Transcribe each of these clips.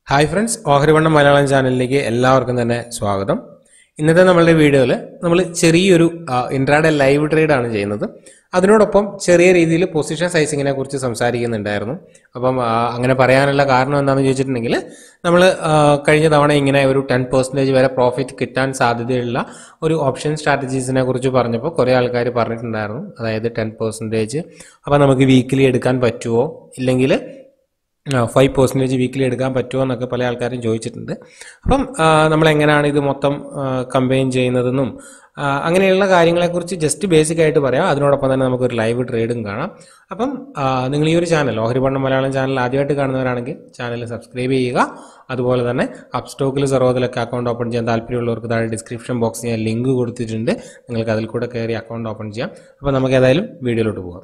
hi friends ഓഹരിവണ്ണം Malayalam ചാനലിലേക്ക് എല്ലാവർക്കും തന്നെ സ്വാഗതം ഇന്നത്തെ നമ്മളുടെ വീഡിയോയിൽ നമ്മൾ ചെറിയൊരു ഇൻട്രാഡേ ലൈവ് ട്രേഡ് ആണ് ചെയ്യുന്നത് അതിനോടൊപ്പം ചെറിയ രീതിയിൽ പൊസിഷൻ സൈസിങ്ങിനെ കുറിച്ച് സംസാരിക്കുന്നുണ്ടായിരുന്നു അപ്പം ആ, അങ്ങനെ പറയാനുള്ള കാരണം എന്താണെന്ന് ചോദിച്ചിട്ടുണ്ടെങ്കിൽ നമ്മൾ കഴിഞ്ഞ തവണ ഇങ്ങനെ ഒരു ടെൻ പെർസെൻറ്റേജ് വരെ പ്രോഫിറ്റ് കിട്ടാൻ സാധ്യതയുള്ള ഒരു ഓപ്ഷൻ സ്ട്രാറ്റജീസിനെ കുറിച്ച് പറഞ്ഞപ്പോൾ കുറേ ആൾക്കാർ പറഞ്ഞിട്ടുണ്ടായിരുന്നു അതായത് ടെൻ പെർസെൻറ്റേജ് അപ്പോൾ നമുക്ക് വീക്കിലി എടുക്കാൻ പറ്റുമോ ഇല്ലെങ്കിൽ ഫൈവ് പെർസെൻറ്റേജ് വീക്കിലി എടുക്കാൻ പറ്റുമോ എന്നൊക്കെ പല ആൾക്കാരും ചോദിച്ചിട്ടുണ്ട് അപ്പം ആ, നമ്മൾ എങ്ങനെയാണ് ഇത് മൊത്തം കമ്പൈൻ ചെയ്യുന്നതെന്നും ആ, അങ്ങനെയുള്ള കാര്യങ്ങളെക്കുറിച്ച് ജസ്റ്റ് ബേസിക് ആയിട്ട് പറയാം അതിനോടൊപ്പം തന്നെ നമുക്കൊരു ലൈവ് ട്രേഡും കാണാം അപ്പം ആ, നിങ്ങൾ ഈ ഒരു ചാനൽ ഓഹരിപണ്ണം മലയാളം ചാനൽ ആദ്യമായിട്ട് കാണുന്നവരാണെങ്കിൽ ചാനൽ സബ്സ്ക്രൈബ് ചെയ്യുക അതുപോലെ തന്നെ അപ്സ്റ്റോക്കിൽ സർവ്വതിലൊക്കെ അക്കൗണ്ട് ഓപ്പൺ ചെയ്യാൻ താല്പര്യമുള്ളവർക്ക് താഴെ ഡിസ്ക്രിപ്ഷൻ ബോക്സിൽ ഞാൻ ലിങ്ക് കൊടുത്തിട്ടുണ്ട് നിങ്ങൾക്ക് അതിൽ കൂടെ കയറി അക്കൗണ്ട് ഓപ്പൺ ചെയ്യാം അപ്പോൾ നമുക്ക് ഏതായാലും വീഡിയോയിലോട്ട് പോകാം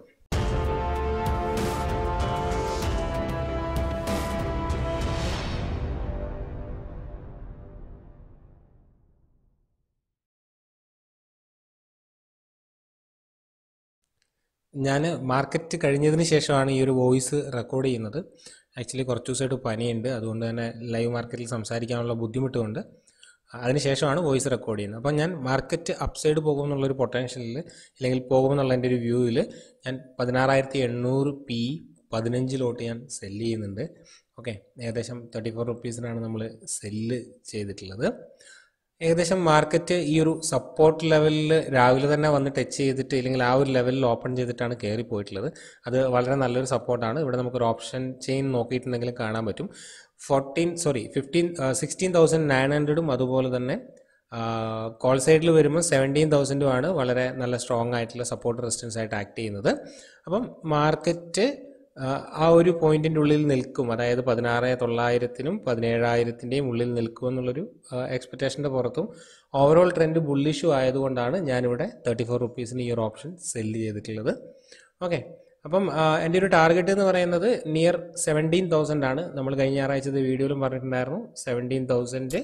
ഞാൻ മാർക്കറ്റ് കഴിഞ്ഞതിന് ശേഷമാണ് ഈ ഒരു വോയിസ് റെക്കോർഡ് ചെയ്യുന്നത് ആക്ച്വലി കുറച്ച് ദിവസമായിട്ട് പനിയുണ്ട് അതുകൊണ്ട് തന്നെ ലൈവ് മാർക്കറ്റിൽ സംസാരിക്കാനുള്ള ബുദ്ധിമുട്ടുകൊണ്ട് അതിനുശേഷമാണ് വോയിസ് റെക്കോർഡ് ചെയ്യുന്നത് അപ്പോൾ ഞാൻ മാർക്കറ്റ് അപ്സൈഡ് പോകുമെന്നുള്ളൊരു പൊട്ടൻഷ്യലിൽ അല്ലെങ്കിൽ പോകുമെന്നുള്ള എൻ്റെ ഒരു വ്യൂവിൽ ഞാൻ പതിനാറായിരത്തി എണ്ണൂറ് പി പതിനഞ്ചിലോട്ട് ഞാൻ സെല്ല് ചെയ്യുന്നുണ്ട് ഓക്കെ ഏകദേശം തേർട്ടി ഫോർ റുപ്പീസിനാണ് നമ്മൾ സെല്ല് ചെയ്തിട്ടുള്ളത് ഏകദേശം മാർക്കറ്റ് ഈ ഒരു സപ്പോർട്ട് ലെവലിൽ രാവിലെ തന്നെ വന്ന് ടച്ച് ചെയ്തിട്ട് ഇല്ലെങ്കിൽ ആ ഒരു ലെവലിൽ ഓപ്പൺ ചെയ്തിട്ടാണ് കയറി പോയിട്ടുള്ളത് അത് വളരെ നല്ലൊരു സപ്പോർട്ടാണ് ഇവിടെ നമുക്കൊരു ഓപ്ഷൻ ചെയിൻ നോക്കിയിട്ടുണ്ടെങ്കിൽ കാണാൻ പറ്റും fourteen sorry fifteen sixteen thousand nine ഹൺഡ്രഡും അതുപോലെ തന്നെ കോൾ സൈഡിൽ വരുമ്പോൾ സെവൻറ്റീൻ തൗസൻഡും ആണ് വളരെ നല്ല സ്ട്രോങ് ആയിട്ടുള്ള സപ്പോർട്ട് റെസിസ്റ്റൻസ് ആയിട്ട് ആക്ട് ചെയ്യുന്നത് അപ്പം മാർക്കറ്റ് ആ ഒരു പോയിന്റിൻ്റെ ഉള്ളിൽ നിൽക്കും അതായത് പതിനാറ് തൊള്ളായിരത്തിനും പതിനേഴായിരത്തിൻ്റെയും ഉള്ളിൽ നിൽക്കും എന്നുള്ളൊരു എക്സ്പെക്റ്റേഷൻ്റെ പുറത്തും ഓവറോൾ ട്രെൻഡ് ബുള്ളിഷും ആയതുകൊണ്ടാണ് ഞാനിവിടെ തേർട്ടി ഫോർ റുപ്പീസിന് ഈ ഒരു ഓപ്ഷൻ സെല്ല് ചെയ്തിട്ടുള്ളത് ഓക്കെ അപ്പം ആ, എൻ്റെ ഒരു ടാർഗറ്റ് എന്ന് പറയുന്നത് നിയർ സെവൻറ്റീൻ തൗസൻഡ് ആണ് നമ്മൾ കഴിഞ്ഞ ഞായറാഴ്ചത്തെ വീഡിയോയിലും പറഞ്ഞിട്ടുണ്ടായിരുന്നു സെവൻറ്റീൻ തൗസൻഡ്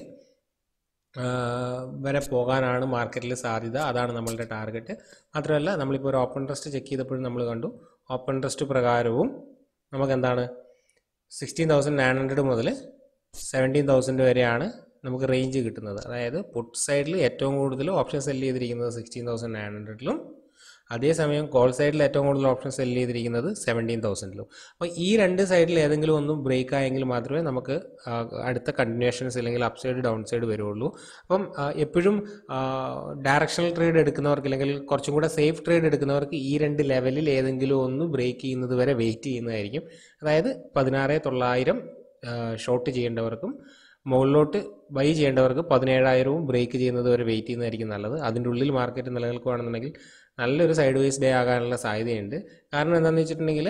വരെ പോകാനാണ് മാർക്കറ്റിൽ സാധ്യത അതാണ് നമ്മളുടെ ടാർഗറ്റ് മാത്രമല്ല നമ്മളിപ്പോൾ ഒരു ഓപ്പൺ ട്രസ്റ്റ് ചെക്ക് ചെയ്തപ്പോഴും നമ്മൾ കണ്ടു ഓപ്പൺ ട്രസ്റ്റ് പ്രകാരവും നമുക്ക് എന്താണ് സിക്സ്റ്റീൻ തൗസൻഡ് നയൻ ഹൺഡ്രഡ് മുതൽ സെവൻറ്റീൻ തൗസൻഡ് വരെയാണ് നമുക്ക് റേഞ്ച് കിട്ടുന്നത് അതായത് പുട്ട് സൈഡിൽ ഏറ്റവും കൂടുതൽ ഓപ്ഷൻ സെല്ല് ചെയ്തിരിക്കുന്നത് സിക്സ്റ്റീൻ തൗസൻഡ് നയൻ ഹൺഡ്രഡിലും അതേസമയം കോൾ സൈഡിൽ ഏറ്റവും കൂടുതൽ ഓപ്ഷൻ സെല്ല് ചെയ്തിരിക്കുന്നത് സെവൻറ്റീൻ തൗസൻഡിലും അപ്പോൾ ഈ രണ്ട് സൈഡിൽ ഏതെങ്കിലും ഒന്നും ബ്രേക്ക് ആയെങ്കിൽ മാത്രമേ നമുക്ക് ആ, അടുത്ത കണ്ടിന്യൂഷൻസ് അല്ലെങ്കിൽ അപ്പ് സൈഡ് ഡൗൺ സൈഡ് വരുള്ളൂ അപ്പം ആ, എപ്പോഴും ഡയറക്ഷണൽ ട്രേഡ് എടുക്കുന്നവർക്ക് അല്ലെങ്കിൽ കുറച്ചും കൂടെ സേഫ് ട്രേഡ് എടുക്കുന്നവർക്ക് ഈ രണ്ട് ലെവലിൽ ഏതെങ്കിലും ഒന്ന് ബ്രേക്ക് ചെയ്യുന്നത് വരെ വെയിറ്റ് ചെയ്യുന്നതായിരിക്കും അതായത് പതിനാറ് തൊള്ളായിരം ഷോർട്ട് ചെയ്യേണ്ടവർക്കും മുകളിലോട്ട് ബൈ ചെയ്യേണ്ടവർക്ക് പതിനേഴായിരവും ബ്രേക്ക് ചെയ്യുന്നത് വരെ വെയിറ്റ് ചെയ്യുന്നതായിരിക്കും നല്ലത് അതിൻ്റെ ഉള്ളിൽ മാർക്കറ്റ് നിലനിൽക്കുകയാണെന്നുണ്ടെങ്കിൽ നല്ലൊരു സൈഡ് വേസ് ഡേ ആകാനുള്ള സാധ്യതയുണ്ട് കാരണം എന്താണെന്ന് വെച്ചിട്ടുണ്ടെങ്കിൽ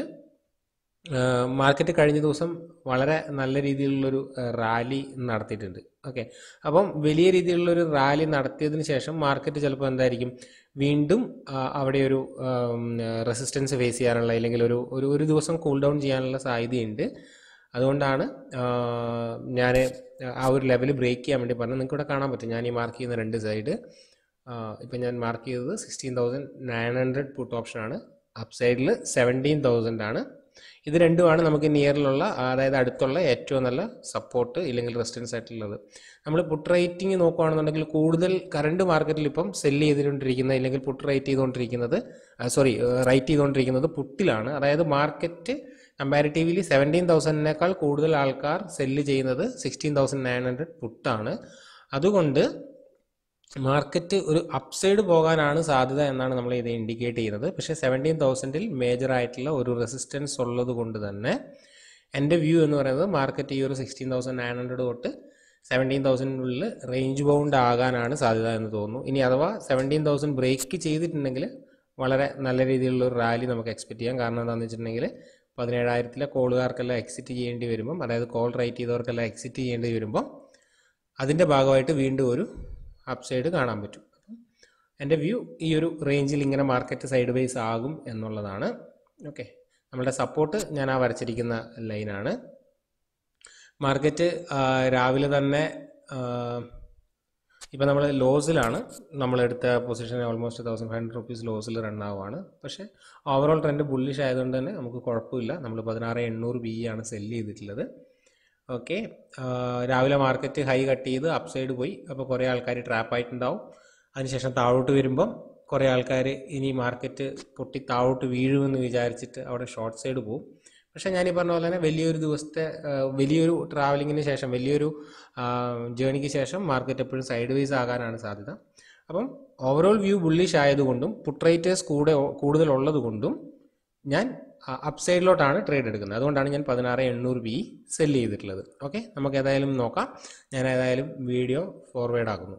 മാർക്കറ്റ് കഴിഞ്ഞ ദിവസം വളരെ നല്ല രീതിയിലുള്ളൊരു റാലി നടത്തിയിട്ടുണ്ട് ഓക്കെ അപ്പം വലിയ രീതിയിലുള്ളൊരു റാലി നടത്തിയതിന് ശേഷം മാർക്കറ്റ് ചിലപ്പോൾ എന്തായിരിക്കും വീണ്ടും ആ, അവിടെ ഒരു റെസിസ്റ്റൻസ് ഫേസ് ചെയ്യാനുള്ള അല്ലെങ്കിൽ ഒരു ഒരു ഒരു ദിവസം കൂൾ ഡൗൺ ചെയ്യാനുള്ള സാധ്യതയുണ്ട് അതുകൊണ്ടാണ് ഞാൻ ആ ഒരു ലെവൽ ബ്രേക്ക് ചെയ്യാൻ വേണ്ടി പറഞ്ഞത് നിങ്ങൾക്ക് ഇവിടെ കാണാൻ പറ്റും ഞാൻ ഈ മാർക്ക് ചെയ്യുന്ന രണ്ട് സൈഡ് ഇപ്പം ഞാൻ മാർക്ക് ചെയ്തത് sixteen thousand nine hundred put ഓപ്ഷനാണ് അപ്പ് സൈഡിൽ സെവൻറ്റീൻ തൗസൻഡ് ആണ് ഇത് രണ്ടുമാണ് നമുക്ക് നിയറിലുള്ള അതായത് അടുത്തുള്ള ഏറ്റവും നല്ല സപ്പോർട്ട് ഇല്ലെങ്കിൽ റെസിസ്റ്റൻസ് ആയിട്ടുള്ളത് നമ്മൾ പുട്ട് റേറ്റിംഗ് നോക്കുകയാണെന്നുണ്ടെങ്കിൽ കൂടുതൽ കറണ്ട് മാർക്കറ്റിൽ ഇപ്പം സെല്ല് ചെയ്തുകൊണ്ടിരിക്കുന്ന ഇല്ലെങ്കിൽ പുട്ട് റേറ്റ് ചെയ്തുകൊണ്ടിരിക്കുന്നത് സോറി റൈറ്റ് ചെയ്തുകൊണ്ടിരിക്കുന്നത് പുട്ടിലാണ് അതായത് മാർക്കറ്റ് കമ്പാരിറ്റീവ്ലി സെവൻറ്റീൻ തൗസൻഡിനേക്കാൾ കൂടുതൽ ആൾക്കാർ സെല്ല് ചെയ്യുന്നത് സിക്സ്റ്റീൻ തൗസൻഡ് നയൻ ഹൺഡ്രഡ് പുട്ടാണ് അതുകൊണ്ട് മാർക്കറ്റ് ഒരു അപ്സൈഡ് പോകാനാണ് സാധ്യത എന്നാണ് നമ്മൾ ഇത് ഇൻഡിക്കേറ്റ് ചെയ്യുന്നത് പക്ഷേ സെവൻറ്റീൻ തൗസൻഡിൽ മേജർ ആയിട്ടുള്ള ഒരു റെസിസ്റ്റൻസ് ഉള്ളത് കൊണ്ട് തന്നെ എൻ്റെ വ്യൂ എന്ന് പറയുന്നത് മാർക്കറ്റ് ഈ ഒരു സിക്സ്റ്റീൻ തൗസൻഡ് നയൻ ഹൺഡ്രഡ് തൊട്ട് സെവൻറ്റീൻ തൗസൻഡിനുള്ളിൽ റേഞ്ച് ബൗണ്ട് ആകാനാണ് സാധ്യത എന്ന് തോന്നുന്നു ഇനി അഥവാ സെവൻറ്റീൻ തൗസൻഡ് ബ്രേക്ക് ചെയ്തിട്ടുണ്ടെങ്കിൽ വളരെ നല്ല രീതിയിലുള്ള ഒരു റാലി നമുക്ക് എക്സ്പെക്ട് ചെയ്യാം കാരണം എന്താണെന്ന് വെച്ചിട്ടുണ്ടെങ്കിൽ പതിനേഴായിരത്തിലെ കോളുകാർക്കെല്ലാം എക്സിറ്റ് ചെയ്യേണ്ടി വരുമ്പം അതായത് കോൾ റൈറ്റ് ചെയ്തവർക്കെല്ലാം എക്സിറ്റ് ചെയ്യേണ്ടി വരുമ്പം അതിൻ്റെ ഭാഗമായിട്ട് വീണ്ടും ഒരു അപ്സൈഡ് കാണാൻ പറ്റും അപ്പം എൻ്റെ വ്യൂ ഈ ഒരു റേഞ്ചിൽ ഇങ്ങനെ മാർക്കറ്റ് സൈഡ് വൈസ് ആകും എന്നുള്ളതാണ് ഓക്കെ നമ്മളുടെ സപ്പോർട്ട് ഞാൻ ആ വരച്ചിരിക്കുന്ന ലൈനാണ് മാർക്കറ്റ് രാവിലെ തന്നെ ഇപ്പം നമ്മൾ ലോസിലാണ് നമ്മളെടുത്ത position almost thousand five hundred rupees ലോസിൽ റൺ ആവുകയാണ് പക്ഷേ ഓവറോൾ ട്രെൻഡ് ബുള്ളിഷ് ആയതുകൊണ്ട് തന്നെ നമുക്ക് കുഴപ്പമില്ല നമ്മൾ പതിനാറ് എണ്ണൂറ് ബി ആണ് സെല്ല് ചെയ്തിട്ടുള്ളത് ഓക്കെ രാവിലെ മാർക്കറ്റ് ഹൈ കട്ട് ചെയ്ത് അപ്പ് സൈഡ് പോയി അപ്പോൾ കുറേ ആൾക്കാർ ട്രാപ്പായിട്ടുണ്ടാവും അതിനുശേഷം താഴോട്ട് വരുമ്പം കുറേ ആൾക്കാർ ഇനി മാർക്കറ്റ് പൊട്ടി താഴോട്ട് വീഴുമെന്ന് വിചാരിച്ചിട്ട് അവിടെ ഷോർട്ട് സൈഡ് പോകും പക്ഷേ ഞാൻ ഈ പറഞ്ഞ പോലെ തന്നെ വലിയൊരു ദിവസത്തെ ആ, വലിയൊരു ട്രാവലിങ്ങിന് ശേഷം വലിയൊരു ജേണിക്ക് ശേഷം മാർക്കറ്റ് എപ്പോഴും സൈഡ് വേസ് ആകാനാണ് സാധ്യത അപ്പം ഓവറോൾ വ്യൂ ബുള്ളിഷ് ആയതുകൊണ്ടും പുട്ട് റേറ്റേഴ്സ് കൂടെ കൂടുതൽ ഉള്ളത് കൊണ്ടും ഞാൻ അപ്പ് സൈഡിലോട്ടാണ് ട്രേഡ് എടുക്കുന്നത് അതുകൊണ്ടാണ് ഞാൻ പതിനാറ് എണ്ണൂറ് ബി സെല് ചെയ്തിട്ടുള്ളത് ഓക്കെ നമുക്ക് ഏതായാലും നോക്കാം ഞാൻ ഏതായാലും വീഡിയോ ഫോർവേഡ് ആക്കുന്നു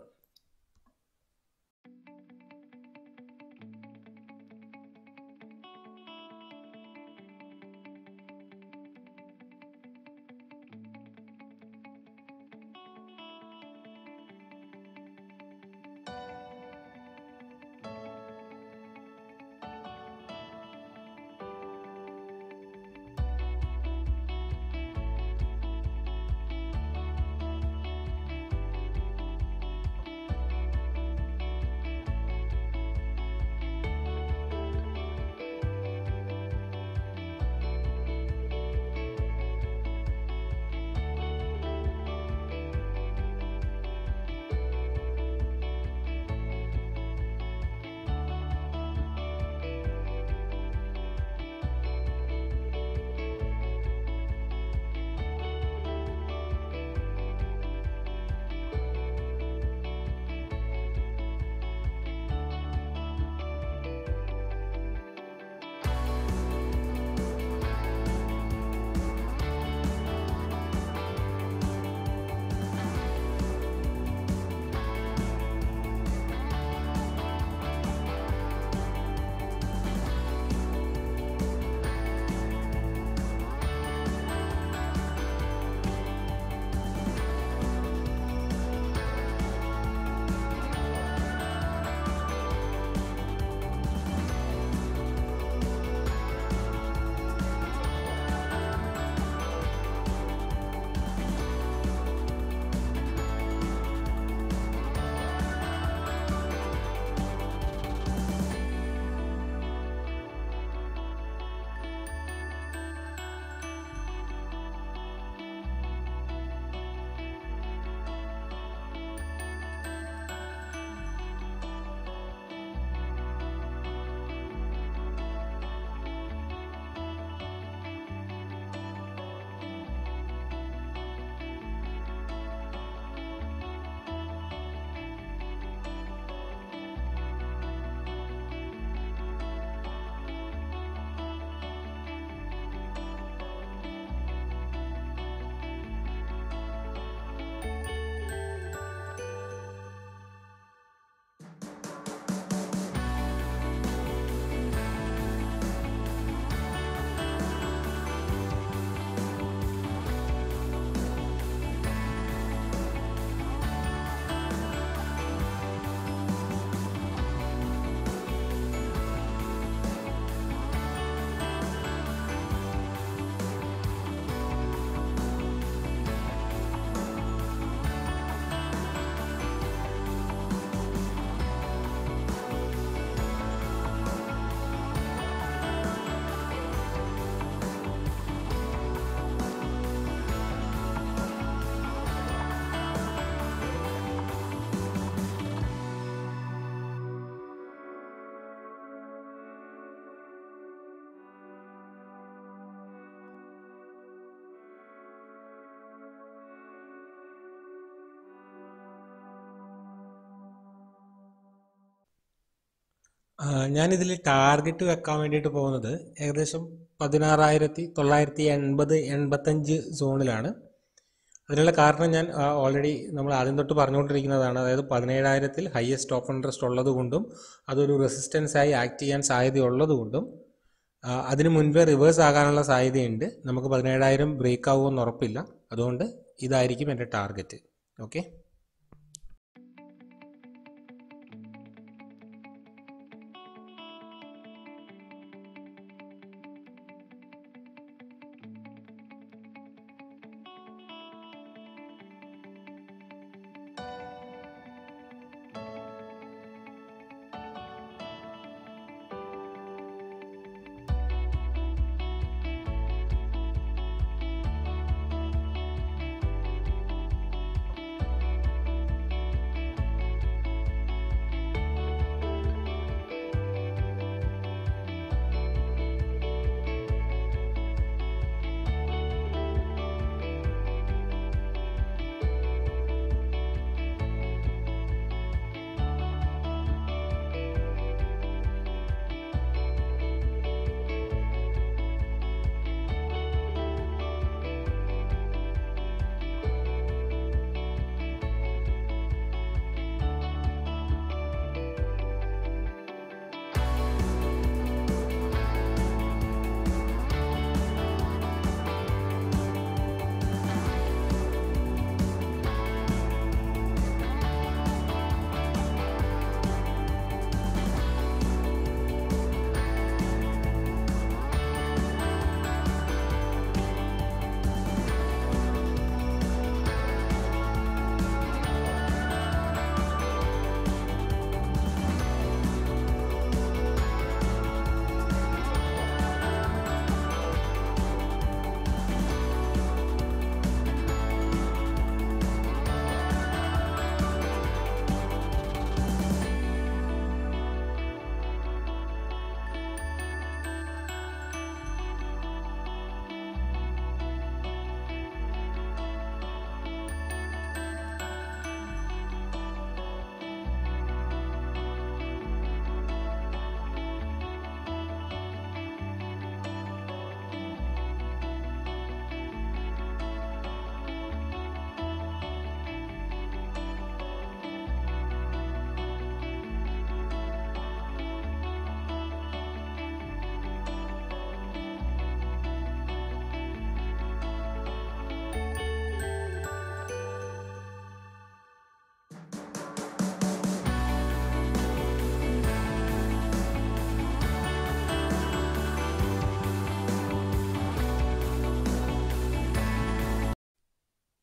ആ, ഞാനിതിൽ ടാർഗറ്റ് വെക്കാൻ വേണ്ടിയിട്ട് പോകുന്നത് ഏകദേശം പതിനാറായിരത്തി തൊള്ളായിരത്തി എൺപത് എൺപത്തഞ്ച് സോണിലാണ് അതിനുള്ള കാരണം ഞാൻ ഓൾറെഡി നമ്മൾ ആദ്യം തൊട്ട് പറഞ്ഞുകൊണ്ടിരിക്കുന്നതാണ് അതായത് പതിനേഴായിരത്തിൽ ഹയസ്റ്റ് ഓപ്പൺ ഇൻട്രസ്റ്റ് ഉള്ളത് കൊണ്ടും അതൊരു റെസിസ്റ്റൻസ് ആയി ആക്ട് ചെയ്യാൻ സാധ്യതയുള്ളത് കൊണ്ടും ആ, അതിന് മുൻപേ റിവേഴ്സ് ആകാനുള്ള സാധ്യതയുണ്ട് നമുക്ക് പതിനേഴായിരം ബ്രേക്ക് ആവുമെന്ന് ഉറപ്പില്ല അതുകൊണ്ട് ഇതായിരിക്കും എൻ്റെ ടാർഗറ്റ് ഓക്കെ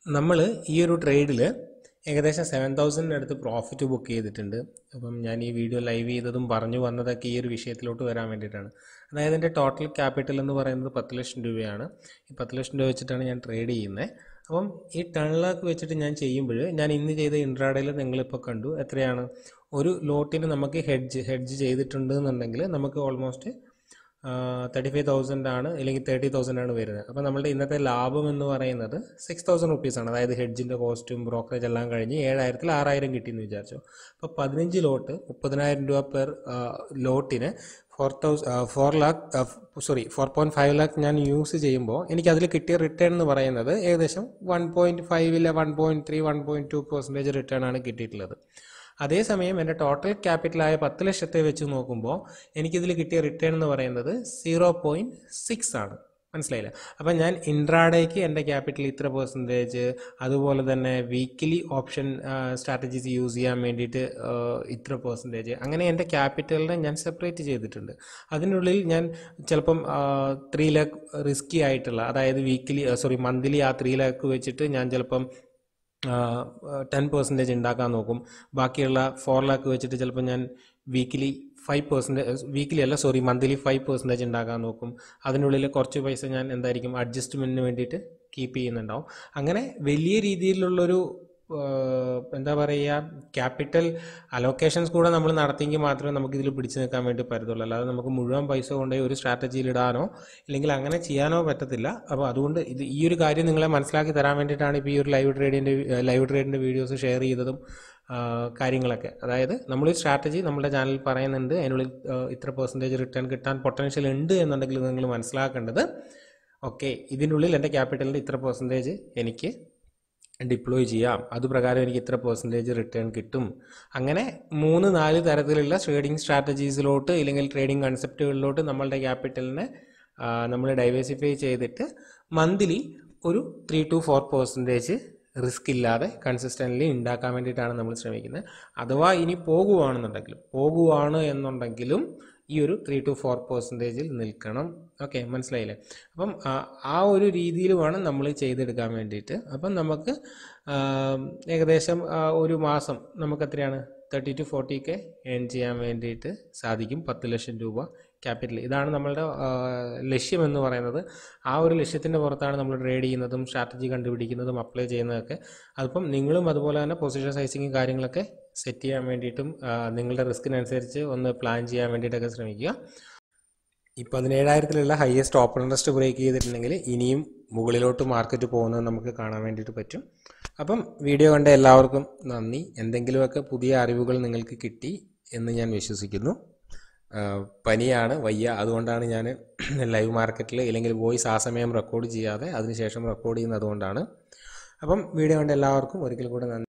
നമ്മൾ ഈ ഒരു ട്രേഡിൽ ഏകദേശം സെവൻ തൗസൻഡിന് അടുത്ത് പ്രോഫിറ്റ് ബുക്ക് ചെയ്തിട്ടുണ്ട് അപ്പം ഞാൻ ഈ വീഡിയോ ലൈവ് ചെയ്തതും പറഞ്ഞു വന്നതൊക്കെ ഈ ഒരു വിഷയത്തിലോട്ട് വരാൻ വേണ്ടിയിട്ടാണ് അതായത് എൻ്റെ ടോട്ടൽ ക്യാപിറ്റൽ എന്ന് പറയുന്നത് പത്ത് ലക്ഷം രൂപയാണ് ഈ പത്ത് ലക്ഷം രൂപ വെച്ചിട്ടാണ് ഞാൻ ട്രേഡ് ചെയ്യുന്നത് അപ്പം ഈ ടൺ ലാക്ക് വെച്ചിട്ട് ഞാൻ ചെയ്യുമ്പോൾ ഞാൻ ഇന്ന് ചെയ്ത ഇൻട്രാഡേയിൽ നിങ്ങളിപ്പോൾ കണ്ടു എത്രയാണ് ഒരു ലോട്ടിന് നമുക്ക് ഹെഡ്ജ് ഹെഡ്ജ് ചെയ്തിട്ടുണ്ട് എന്നുണ്ടെങ്കിൽ നമുക്ക് ഓൾമോസ്റ്റ് തേർട്ടി ഫൈവ് തൗസൻഡ് ആണ് അല്ലെങ്കിൽ തേർട്ടി തൗസൻഡ് ആണ് വരുന്നത് അപ്പോൾ നമ്മളുടെ ഇന്നത്തെ ലാഭം എന്ന് പറയുന്നത് സിക്സ് തൗസൻഡ് റുപ്പീസാണ് അതായത് ഹെഡ്ജിൻ്റെ കോസ്റ്റും ബ്രോക്കറേജ് എല്ലാം കഴിഞ്ഞ് ഏഴായിരത്തിൽ ആറായിരം കിട്ടിയെന്ന് വിചാരിച്ചു അപ്പോൾ പതിനഞ്ച് ലോട്ട് മുപ്പതിനായിരം രൂപ പെർ ലോട്ടിന് four thousand four lakh sorry four point five lakh ഞാൻ യൂസ് ചെയ്യുമ്പോൾ എനിക്ക് അതിൽ കിട്ടിയ റിട്ടേൺ എന്ന് പറയുന്നത് ഏകദേശം വൺ പോയിൻറ്റ് ഫൈവിലെ one point three one point two percentage return ആണ് കിട്ടിയിട്ടുള്ളത് അതേസമയം എൻ്റെ ടോട്ടൽ ക്യാപിറ്റലായ പത്ത് ലക്ഷത്തെ വെച്ച് നോക്കുമ്പോൾ എനിക്കിതിൽ കിട്ടിയ റിട്ടേൺ എന്ന് പറയുന്നത് സീറോ പോയിൻറ്റ് സിക്സ് ആണ് മനസ്സിലായില്ല അപ്പം ഞാൻ ഇൻട്രാഡേക്ക് എൻ്റെ ക്യാപിറ്റൽ ഇത്ര പെർസെൻറ്റേജ് അതുപോലെ തന്നെ വീക്കിലി ഓപ്ഷൻ സ്ട്രാറ്റജീസ് യൂസ് ചെയ്യാൻ വേണ്ടിയിട്ട് ഇത്ര പെർസെൻറ്റേജ് അങ്ങനെ എൻ്റെ ക്യാപിറ്റലിനെ ഞാൻ സെപ്പറേറ്റ് ചെയ്തിട്ടുണ്ട് അതിനുള്ളിൽ ഞാൻ ചിലപ്പം ത്രീ ലാക്ക് റിസ്കി ആയിട്ടുള്ള അതായത് വീക്കിലി സോറി മന്ത്ലി ആ ത്രീ ലാക്ക് വെച്ചിട്ട് ഞാൻ ചിലപ്പം ടെൻ പെർസെൻറ്റേജ് ഉണ്ടാക്കാൻ നോക്കും ബാക്കിയുള്ള ഫോർ ലാക്ക് വെച്ചിട്ട് ചിലപ്പോൾ ഞാൻ വീക്കിലി ഫൈവ് പെർസെൻറ്റേജ് വീക്കിലി അല്ല സോറി മന്ത്ലി ഫൈവ് പെർസെൻറ്റേജ് ഉണ്ടാക്കാൻ നോക്കും അതിനുള്ളിൽ കുറച്ച് പൈസ ഞാൻ എന്തായിരിക്കും അഡ്ജസ്റ്റ്മെൻറ്റിന് വേണ്ടിയിട്ട് കീപ്പ് ചെയ്യുന്നുണ്ടാവും അങ്ങനെ വലിയ രീതിയിലുള്ളൊരു എന്താ പറയുക ക്യാപിറ്റൽ അലോക്കേഷൻസ് കൂടെ നമ്മൾ നടത്തിയെങ്കിൽ മാത്രമേ നമുക്ക് ഇതിൽ പിടിച്ചു നിൽക്കാൻ വേണ്ടി പറ്റത്തുള്ളൂ അല്ലാതെ നമുക്ക് മുഴുവൻ പൈസ കൊണ്ടുപോയി ഒരു സ്ട്രാറ്റജിയിൽ ഇടാനോ ഇല്ലെങ്കിൽ അങ്ങനെ ചെയ്യാനോ പറ്റത്തില്ല അപ്പോൾ അതുകൊണ്ട് ഇത് ഈ ഒരു കാര്യം നിങ്ങളെ മനസ്സിലാക്കി തരാൻ വേണ്ടിയിട്ടാണ് ഇപ്പോൾ ഈ ഒരു ലൈവ് ട്രേഡിൻ്റെ ലൈവ് ട്രേഡിൻ്റെ വീഡിയോസ് ഷെയർ ചെയ്തതും കാര്യങ്ങളൊക്കെ അതായത് നമ്മളൊരു സ്ട്രാറ്റജി നമ്മുടെ ചാനലിൽ പറയുന്നുണ്ട് അതിനുള്ളിൽ ഇത്ര പെർസെൻറ്റേജ് റിട്ടേൺ കിട്ടാൻ പൊട്ടൻഷ്യൽ ഉണ്ട് എന്നുണ്ടെങ്കിൽ നിങ്ങൾ മനസ്സിലാക്കേണ്ടത് ഓക്കെ ഇതിനുള്ളിൽ എൻ്റെ ക്യാപിറ്റലിൻ്റെ ഇത്ര പെർസെൻറ്റേജ് എനിക്ക് ഡിപ്ലോയ് ചെയ്യാം അതുപ്രകാരം എനിക്ക് ഇത്ര പെർസെൻറ്റേജ് റിട്ടേൺ കിട്ടും അങ്ങനെ മൂന്ന് നാല് തരത്തിലുള്ള ട്രേഡിംഗ് സ്ട്രാറ്റജീസിലോട്ട് ഇല്ലെങ്കിൽ ട്രേഡിംഗ് കൺസെപ്റ്റുകളിലോട്ട് നമ്മളുടെ ക്യാപിറ്റലിനെ നമ്മൾ ഡൈവേഴ്സിഫൈ ചെയ്തിട്ട് മന്ത്ലി ഒരു three two four percentage risk ഇല്ലാതെ കൺസിസ്റ്റൻ്റ്ലി ഉണ്ടാക്കാൻ വേണ്ടിയിട്ടാണ് നമ്മൾ ശ്രമിക്കുന്നത് അഥവാ ഇനി പോകുവാണെന്നുണ്ടെങ്കിലും പോകുവാണ് എന്നുണ്ടെങ്കിലും ഈ ഒരു ത്രീ ടു ഫോർ പെർസെൻറ്റേജിൽ നിൽക്കണം ഓക്കെ മനസ്സിലായില്ലേ അപ്പം ആ ഒരു രീതിയിൽ വേണം നമ്മൾ ചെയ്തെടുക്കാൻ വേണ്ടിയിട്ട് അപ്പം നമുക്ക് ഏകദേശം ഒരു മാസം നമുക്ക് എത്രയാണ് thirty two forty K earn ചെയ്യാൻ വേണ്ടിയിട്ട് സാധിക്കും പത്ത് ലക്ഷം രൂപ ക്യാപിറ്റൽ ഇതാണ് നമ്മളുടെ ലക്ഷ്യം എന്ന് പറയുന്നത് ആ ഒരു ലക്ഷ്യത്തിൻ്റെ പുറത്താണ് നമ്മൾ ട്രേഡ് ചെയ്യുന്നതും സ്ട്രാറ്റജി കണ്ടുപിടിക്കുന്നതും അപ്ലൈ ചെയ്യുന്നതൊക്കെ അതിപ്പം നിങ്ങളും അതുപോലെ തന്നെ പൊസിഷൻ സൈസിങ്ങും കാര്യങ്ങളൊക്കെ സെറ്റ് ചെയ്യാൻ വേണ്ടിയിട്ടും നിങ്ങളുടെ റിസ്കിനനുസരിച്ച് ഒന്ന് പ്ലാൻ ചെയ്യാൻ വേണ്ടിയിട്ടൊക്കെ ശ്രമിക്കുക ഈ പതിനേഴായിരത്തിലുള്ള ഹയസ്റ്റ് ഓപ്പൺ ഇൻട്രസ്റ്റ് ബ്രേക്ക് ചെയ്തിട്ടുണ്ടെങ്കിൽ ഇനിയും മുകളിലോട്ട് മാർക്കറ്റ് പോകുന്നത് നമുക്ക് കാണാൻ വേണ്ടിയിട്ട് പറ്റും അപ്പം വീഡിയോ കണ്ട എല്ലാവർക്കും നന്ദി എന്തെങ്കിലുമൊക്കെ പുതിയ അറിവുകൾ നിങ്ങൾക്ക് കിട്ടി എന്ന് ഞാൻ വിശ്വസിക്കുന്നു പനിയാണ് വയ്യ അതുകൊണ്ടാണ് ഞാൻ ലൈവ് മാർക്കറ്റിൽ ഇല്ലെങ്കിൽ വോയിസ് ആ സമയം റെക്കോർഡ് ചെയ്യാതെ അതിനുശേഷം റെക്കോർഡ് ചെയ്യുന്നത് അതുകൊണ്ടാണ് അപ്പം വീഡിയോ കണ്ട എല്ലാവർക്കും ഒരിക്കൽ കൂടെ നന്ദി